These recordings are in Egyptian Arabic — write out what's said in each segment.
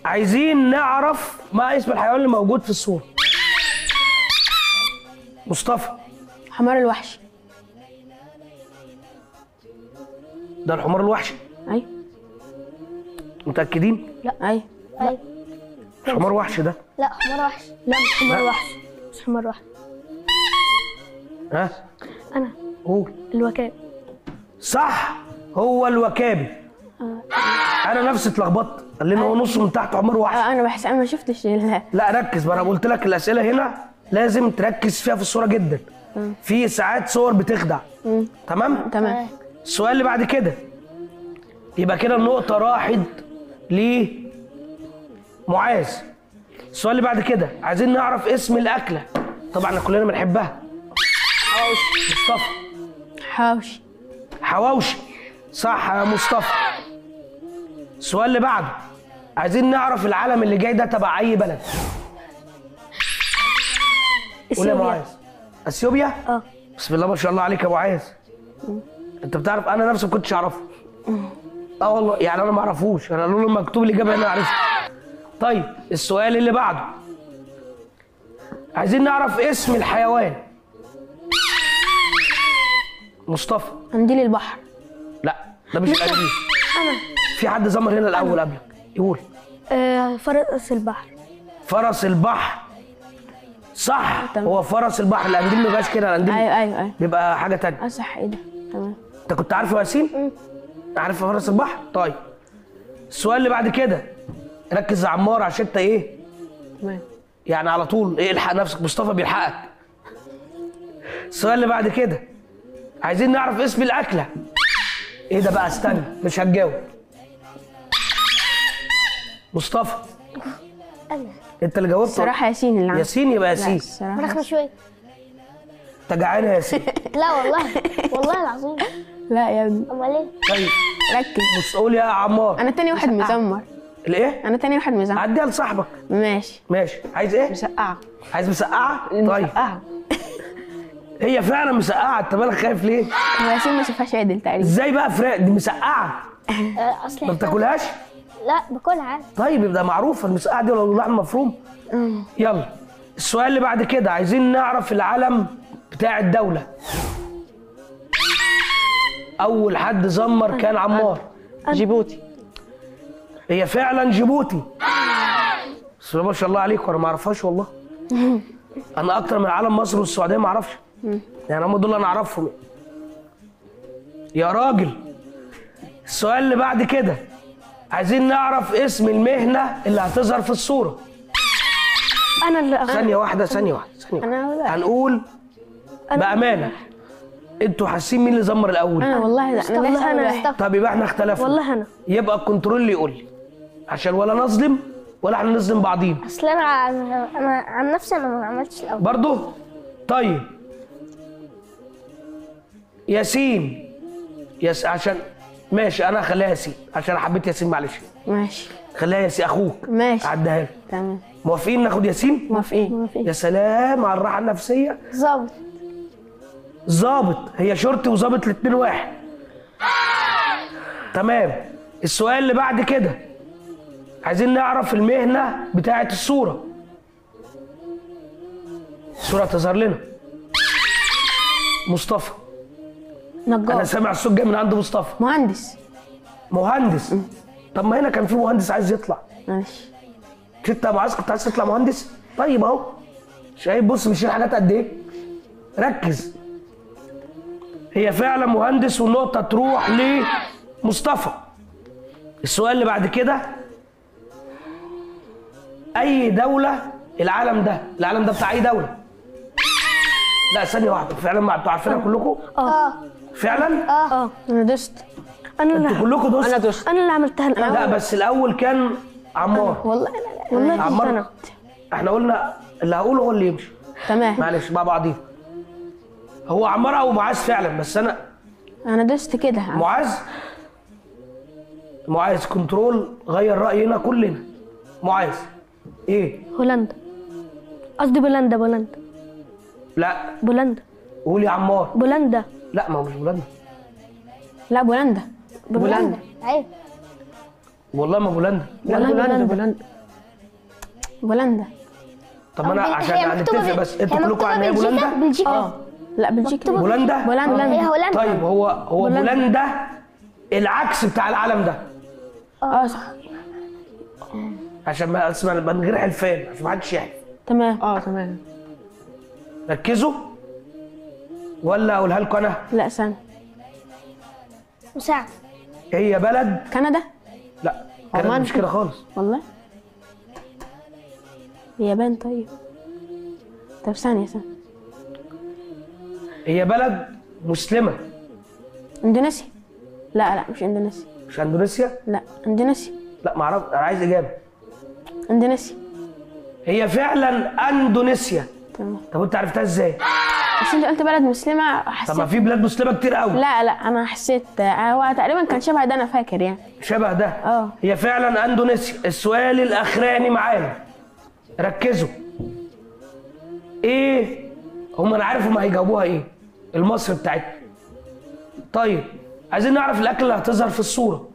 عايزين نعرف ما اسم الحيوان اللي موجود في الصوره مصطفى حمار الوحش ده الحمار الوحشي ايوه متاكدين ايوه ايوه مش حمار وحش ده لا حمار وحش لا مش حمار وحش مش حمار وحش ها انا قول الوكاء صح هو الوكابي انا نفسي اتلخبطت قال لنا هو نصه من تحت حمار وحش آه، انا بحس انا ما شفتش ال- لا ركز بقى انا قلت لك الاسئله هنا لازم تركز فيها في الصوره جدا في ساعات صور بتخدع تمام تمام السؤال اللي بعد كده يبقى كده النقطه راحت ل معاذ السؤال اللي بعد كده عايزين نعرف اسم الاكله طبعا كلنا بنحبها حواوشي مصطفى حواوشي حواوشي صح يا مصطفى السؤال اللي بعده عايزين نعرف العلم اللي جاي ده تبع اي بلد قول يا معاذ اثيوبيا اه بسم الله ما شاء الله عليك يا معاذ انت بتعرف انا نفسي ما كنتش اعرفه اه والله يعني انا ما اعرفوش انا لولا المكتوب الاجابه انا عرفت طيب السؤال اللي بعده عايزين نعرف اسم الحيوان مصطفى قنديل البحر لا ده مش القنديل في حد زمر هنا الاول قبلك يقول آه، فرس البحر فرس البحر صح تمام. هو فرس البحر القنديل ما بيبقاش كده القنديل ايوه ايوه ايوه بيبقى حاجه تانية اه صح ايه ده تمام انت كنت عارفه يا ياسين؟ عارف فرس البحر؟ طيب السؤال اللي بعد كده ركز يا عمار عشان انت ايه؟ تمام يعني على طول ايه الحق نفسك مصطفى بيلحقك. السؤال اللي بعد كده عايزين نعرف اسم الاكله. ايه ده بقى استنى مش هتجاوب. مصطفى انا انت اللي جاوبت الصراحه ياسين اللي عمل ياسين يبقى لا ياسين الصراحه فراخ مشوية انت جعان يا ياسين لا والله والله العظيم لا يا ابني امال ايه طيب ركز بص قول يا عمار انا تاني واحد مزمر الايه؟ انا تاني واحد مزمر عديها لصاحبك ماشي ماشي عايز ايه؟ مسقعه عايز مسقعه؟ طيب مسقعه هي فعلا مسقعه انت بالك خايف ليه؟ هو ياسين ما شافهاش عدل تقريبا ازاي بقى فراخ دي مسقعه آه، اصل ما بتاكلهاش؟ لا باكلها عادي طيب يبقى معروفه المسقعه دي ولا لحم مفروم يلا السؤال اللي بعد كده عايزين نعرف العلم بتاع الدوله اول حد زمر كان عمار جيبوتي هي فعلا جيبوتي بسم الله ما شاء الله عليك وانا ما اعرفهاش والله انا اكتر من علم مصر والسعوديه ما اعرفش يعني هم دول انا اعرفهم يا راجل السؤال اللي بعد كده عايزين نعرف اسم المهنه اللي هتظهر في الصوره انا اللي ثانيه واحده ثانيه واحده ثانيه واحدة. انا لا هنقول بامانه انتوا حاسين مين اللي زمر الاول انا والله لا انا والله لسه انا واحد. طب يبقى احنا اختلفنا والله انا يبقى الكنترول اللي يقول لي عشان ولا نظلم ولا احنا نظلم بعضينا اصل انا عن, انا عن نفسي انا ما عملتش الاول برضه طيب ياسين ياس عشان ماشي انا هخليها ياسين عشان انا حبيت ياسين معلش ماشي خليها ياسين اخوك ماشي عدها له تمام موافقين ناخد ياسين موافقين يا سلام على الراحه النفسيه ظابط ظابط هي شرطي وظابط الاتنين واحد تمام السؤال اللي بعد كده عايزين نعرف المهنه بتاعه الصوره الصوره تظهر لنا مصطفى انا نجار سامع الصوت جاي من عند مصطفى مهندس مهندس طب ما هنا كان في مهندس عايز يطلع ماشي مش انت يا معاذ كنت عايز تطلع مهندس طيب اهو شايف بص بيشيل حاجات قد ايه ركز هي فعلا مهندس والنقطه تروح لمصطفى السؤال اللي بعد كده اي دوله العالم ده العالم ده بتاع اي دوله لا ثانيه واحده فعلا ما انتوا عارفينها كلكم اه فعلا اه انا دست انا انتوا اللي كلكم دوست انا دست انا اللي عملتها الاول لا بس الاول كان عمار والله لا لا والله كنت عمار انا احنا قلنا اللي هقوله هو اللي يمشي تمام معلش مع بعضينا هو عمار او معاذ فعلا بس انا انا دست كده معاذ معاذ كنترول غير راينا كلنا معاذ ايه هولندا قصدي بولندا بولندا لا بولندا قول يا عمار بولندا لا ما هو مش بولندا لا بولندا بولندا ايوه والله ما بولندا لا والله بولندا بولندا. بولندا بولندا طب ما انا هي عشان مكتوبة هنتفق ب- بس انتوا هي كلكم مكتوبة عن ايه بلجيكا بولندا بلجيكا اه لا بلجيكا بولندا بولندا هي هولندا طيب هو هو بولندا. بولندا العكس بتاع العالم ده اه صح عشان ما اسمع من غير حلفان عشان ما حدش يحلف تمام اه تمام ركزوا ولا اقولها لكم انا لا استنى مساعد هي بلد كندا لا كانت عمان. مش كده خالص والله اليابان طيب طب ثانية ثانية هي بلد مسلمه اندونيسيا لا لا مش اندونيسيا مش اندونيسيا لا اندونيسيا لا ما اعرف انا عايز اجابه اندونيسيا هي فعلا اندونيسيا تمام طب انت عرفتها ازاي بس انت قلت بلد مسلمة طب ما حسيت في بلاد مسلمه كتير قوي لا لا انا حسيت آه، هو تقريبا كان شبه ده انا فاكر يعني شبه ده اه. هي فعلا اندونيسيا السؤال الاخراني معانا ركزوا ايه هم انا عارف هم هيجاوبوها ايه المصري بتاعتنا طيب عايزين نعرف الاكل اللي هتظهر في الصوره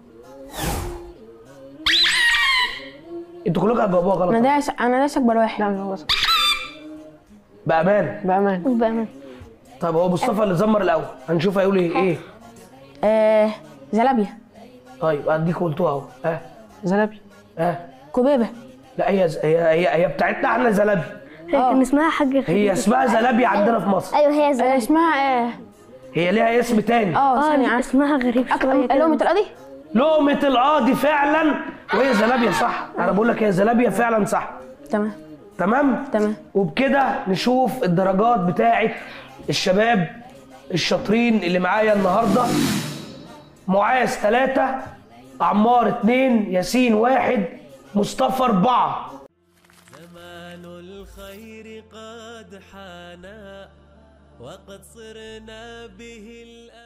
انتوا كلكم هتجاوبوها غلط انا دايس انا دايس اكبر واحد لا هو صح. بامان بامان بأمان طب هو مصطفى اللي زمر الاول هنشوف هيقول ايه ايه آه زلابيا طيب اديك قلتوها اهو ها زلابي ها كوبيبة لا هي هي هي, هي بتاعتنا احنا زلابي هي كان اسمها حاجة هي غريبة. اسمها زلابي عندنا في مصر ايوه هي آه زي اسمها آه هي ليها اسم تاني اه اه ثانية عارف اسمها غريب شوية أكرم كده. لقمة القاضي لقمة القاضي فعلا وهي زلابيا صح انا بقول لك هي زلابيا فعلا صح تمام تمام تمام وبكده نشوف الدرجات بتاعه الشباب الشاطرين اللي معايا النهارده معاذ ثلاثة عمار اتنين ياسين واحد مصطفى أربعة زمان الخير قد حانا وقد صرنا به الآن